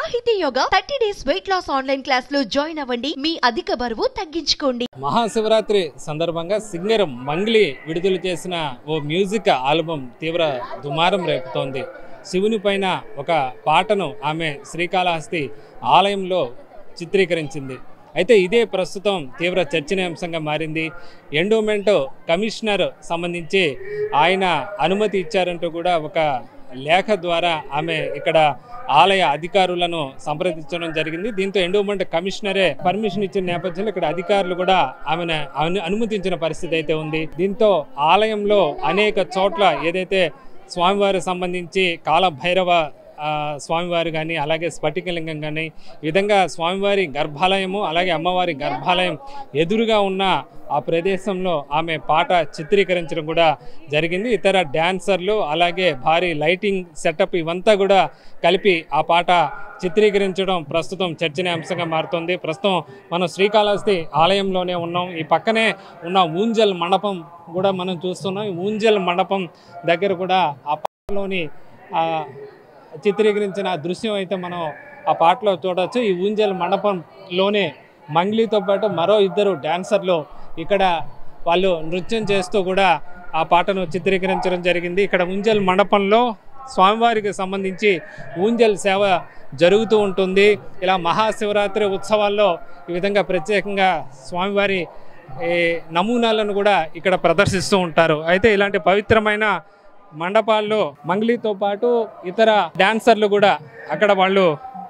సాహితీ yoga thirty days weight loss online class లో join అవ్వండి మీ అధిక బరువు తగ్గించుకోండి మహాశివరాత్రి సందర్భంగా సింగర్ మంగ్లీ విడుదల చేసిన ఓ మ్యూజిక్ ఆల్బమ్ తీవ్ర దుమారం రేపుతోంది శివుని పైన ఒక పాటను ఆమె శ్రీకాళహస్తి ఆలయంలో చిత్రీకరించింది అయితే ఇదే ప్రస్తుతం తీవ్ర చర్చనీయాంశంగా మారింది ఎండోమెంట్ కమిషనర్ సంబంధించి ఆయన అనుమతి ఇచ్చారంటూ కూడా ఒక లేఖ ద్వారా ఆమె ఇక్కడ ఆలయ అధికారులను సంప్రదించడం జరిగింది దీంతో ఎండోమెంట్ కమిషనరే పర్మిషన్ ఇచ్చిన నేపథ్యంలో ఇక్కడ అధికారులు కూడా ఆమెను అను- అనుమతించిన పరిస్థితి అయితే ఉంది దీంతో ఆలయంలో అనేక చోట్ల ఏదైతే స్వామివారికి సంబంధించి కాల భైరవ ఆ, స్వామివారు కానీ అలాగే స్ఫటికలింగం కానీ ఈ విధంగా స్వామివారి గర్భాలయము అలాగే అమ్మవారి గర్భాలయం ఎదురుగా ఉన్న ఆ ప్రదేశంలో ఆమె పాట చిత్రీకరించడం కూడా జరిగింది ఇతర డ్యాన్సర్లు అలాగే భారీ లైటింగ్ సెటప్ ఇవంతా కూడా కలిపి ఆ పాట చిత్రీకరించడం ప్రస్తుతం చర్చనీయాంశంగా మారుతుంది ప్రస్తుతం మనం శ్రీకాళహస్తి ఆలయంలోనే ఉన్నాం ఈ పక్కనే ఉన్న ఊంజల్ మండపం కూడా మనం చూస్తున్నాం ఈ ఊంజల్ మండపం దగ్గర కూడా ఆ పాటలోని ఆ చిత్రీకరించిన దృశ్యం అయితే మనం ఆ పాటలో చూడవచ్చు ఈ ఊంజల్ మండపంలోనే మంగ్లీతో పాటు మరో ఇద్దరు డాన్సర్లు ఇక్కడ వాళ్ళు నృత్యం చేస్తూ కూడా ఆ పాటను చిత్రీకరించడం జరిగింది ఇక్కడ ఊంజల్ మండపంలో స్వామివారికి సంబంధించి ఊంజల్ సేవ జరుగుతూ ఉంటుంది ఇలా మహాశివరాత్రి ఉత్సవాల్లో ఈ విధంగా ప్రత్యేకంగా స్వామివారి ఈ నమూనాలను కూడా ఇక్కడ ప్రదర్శిస్తూ ఉంటారు అయితే ఇలాంటి పవిత్రమైన మండపాల్లో మంగ్లీతో పాటు ఇతర డాన్సర్లు కూడా అక్కడ వాళ్ళు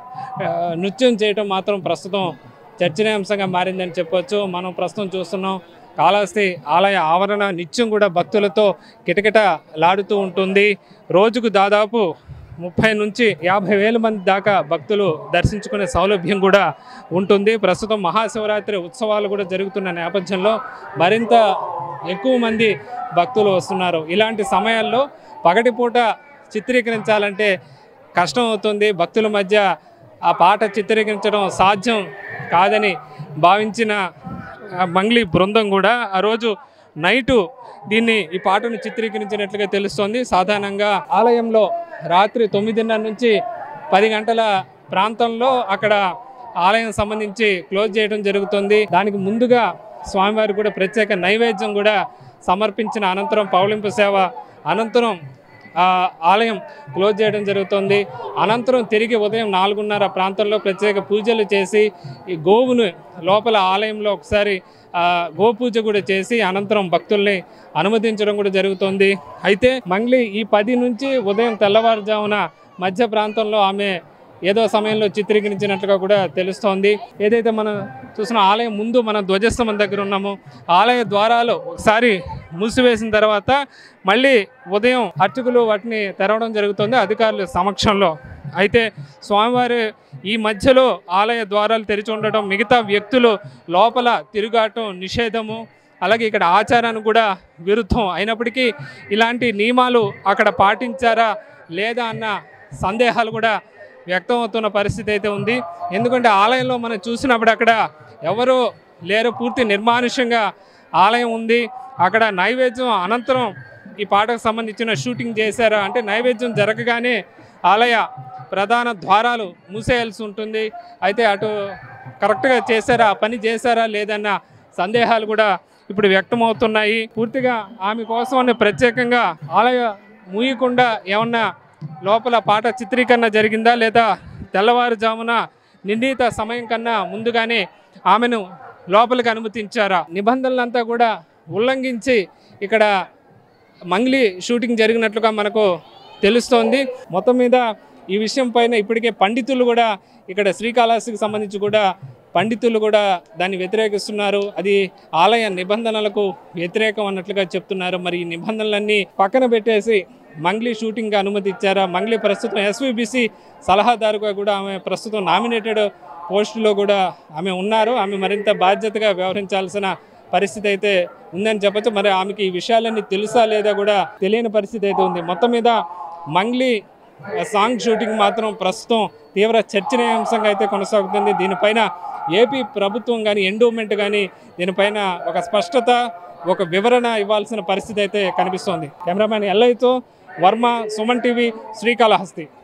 ఆ, నృత్యం చేయటం మాత్రం ప్రస్తుతం చర్చనీయాంశంగా మారిందని చెప్పొచ్చు మనం ప్రస్తుతం చూస్తున్నాం కాళహస్తి ఆలయ ఆవరణ నిత్యం కూడా భక్తులతో కిటకిట లాడుతూ ఉంటుంది రోజుకు దాదాపు ముప్పై నుంచి యాభై వేల మంది దాకా భక్తులు దర్శించుకునే సౌలభ్యం కూడా ఉంటుంది ప్రస్తుతం మహాశివరాత్రి ఉత్సవాలు కూడా జరుగుతున్న నేపథ్యంలో మరింత ఎక్కువ మంది భక్తులు వస్తున్నారు ఇలాంటి సమయాల్లో పగటిపూట చిత్రీకరించాలంటే కష్టం అవుతుంది భక్తుల మధ్య ఆ పాట చిత్రీకరించడం సాధ్యం కాదని భావించిన ఆ మంగ్లీ బృందం కూడా ఆ రోజు నైటు దీన్ని ఈ పాటను చిత్రీకరించినట్లుగా తెలుస్తోంది సాధారణంగా ఆలయంలో రాత్రి తొమ్మిదిన్నర నుంచి పది గంటల ప్రాంతంలో అక్కడ ఆలయం సంబంధించి క్లోజ్ చేయడం జరుగుతుంది దానికి ముందుగా స్వామివారికి కూడా ప్రత్యేక నైవేద్యం కూడా సమర్పించిన అనంతరం పౌలింపు సేవ అనంతరం ఆ ఆలయం క్లోజ్ చేయడం జరుగుతుంది అనంతరం తిరిగి ఉదయం నాలుగున్నర ప్రాంతంలో ప్రత్యేక పూజలు చేసి ఈ గోవును లోపల ఆలయంలో ఒకసారి ఆ, గోపూజ కూడా చేసి అనంతరం భక్తుల్ని అనుమతించడం కూడా జరుగుతుంది అయితే మంగ్లీ ఈ పది నుంచి ఉదయం తెల్లవారుజామున మధ్య ప్రాంతంలో ఆమె ఏదో సమయంలో చిత్రీకరించినట్లుగా కూడా తెలుస్తోంది ఏదైతే మనం చూసిన ఆలయం ముందు మన ధ్వజస్తంభం దగ్గర ఉన్నామో ఆలయ ద్వారాలు ఒకసారి మూసివేసిన తర్వాత మళ్ళీ ఉదయం అర్చకులు వాటిని తెరవడం జరుగుతుంది అధికారుల సమక్షంలో అయితే స్వామివారి ఈ మధ్యలో ఆలయ ద్వారాలు తెరిచి ఉండటం మిగతా వ్యక్తులు లోపల తిరుగాటం నిషేధము అలాగే ఇక్కడ ఆచారానికి కూడా విరుద్ధం అయినప్పటికీ ఇలాంటి నియమాలు అక్కడ పాటించారా లేదా అన్న సందేహాలు కూడా వ్యక్తం అవుతున్న పరిస్థితి అయితే ఉంది ఎందుకంటే ఆలయంలో మనం చూసినప్పుడు అక్కడ ఎవరు లేరు పూర్తి నిర్మానుష్యంగా ఆలయం ఉంది అక్కడ నైవేద్యం అనంతరం ఈ పాటకు సంబంధించిన షూటింగ్ చేశారా అంటే నైవేద్యం జరగగానే ఆలయ ప్రధాన ద్వారాలు మూసేయాల్సి ఉంటుంది అయితే అటు కరెక్ట్గా చేశారా ఆ పని చేశారా లేదన్న సందేహాలు కూడా ఇప్పుడు వ్యక్తమవుతున్నాయి పూర్తిగా ఆమె కోసం ప్రత్యేకంగా ఆలయ మూయకుండా ఏమన్నా లోపల పాట చిత్రీకరణ జరిగిందా లేదా తెల్లవారుజామున నిర్ణీత సమయం కన్నా ముందుగానే ఆమెను లోపలికి అనుమతించారా నిబంధనలంతా కూడా ఉల్లంఘించి ఇక్కడ మంగ్లీ షూటింగ్ జరిగినట్లుగా మనకు తెలుస్తోంది మొత్తం మీద ఈ విషయం పైన ఇప్పటికే పండితులు కూడా ఇక్కడ శ్రీకాళహస్తికి సంబంధించి కూడా పండితులు కూడా దాన్ని వ్యతిరేకిస్తున్నారు అది ఆలయ నిబంధనలకు వ్యతిరేకం అన్నట్లుగా చెప్తున్నారు మరి ఈ నిబంధనలన్నీ పక్కన పెట్టేసి మంగ్లీ షూటింగ్ అనుమతి ఇచ్చారా మంగ్లీ ప్రస్తుతం ఎస్విబిసి సలహాదారుగా కూడా ఆమె ప్రస్తుతం నామినేటెడ్ పోస్టులో కూడా ఆమె ఉన్నారు ఆమె మరింత బాధ్యతగా వ్యవహరించాల్సిన పరిస్థితి అయితే ఉందని చెప్పొచ్చు మరి ఆమెకి ఈ విషయాలన్నీ తెలుసా లేదా కూడా తెలియని పరిస్థితి అయితే ఉంది మొత్తం మీద మంగ్లీ సాంగ్ షూటింగ్ మాత్రం ప్రస్తుతం తీవ్ర చర్చనీయాంశంగా అయితే కొనసాగుతుంది దీనిపైన ఏపీ ప్రభుత్వం కానీ ఎండోమెంట్ కానీ దీనిపైన ఒక స్పష్టత ఒక వివరణ ఇవ్వాల్సిన పరిస్థితి అయితే కనిపిస్తోంది కెమెరామ్యాన్ ఎల్ఐతో వర్మ సుమన్ టీవీ శ్రీకాళహస్తి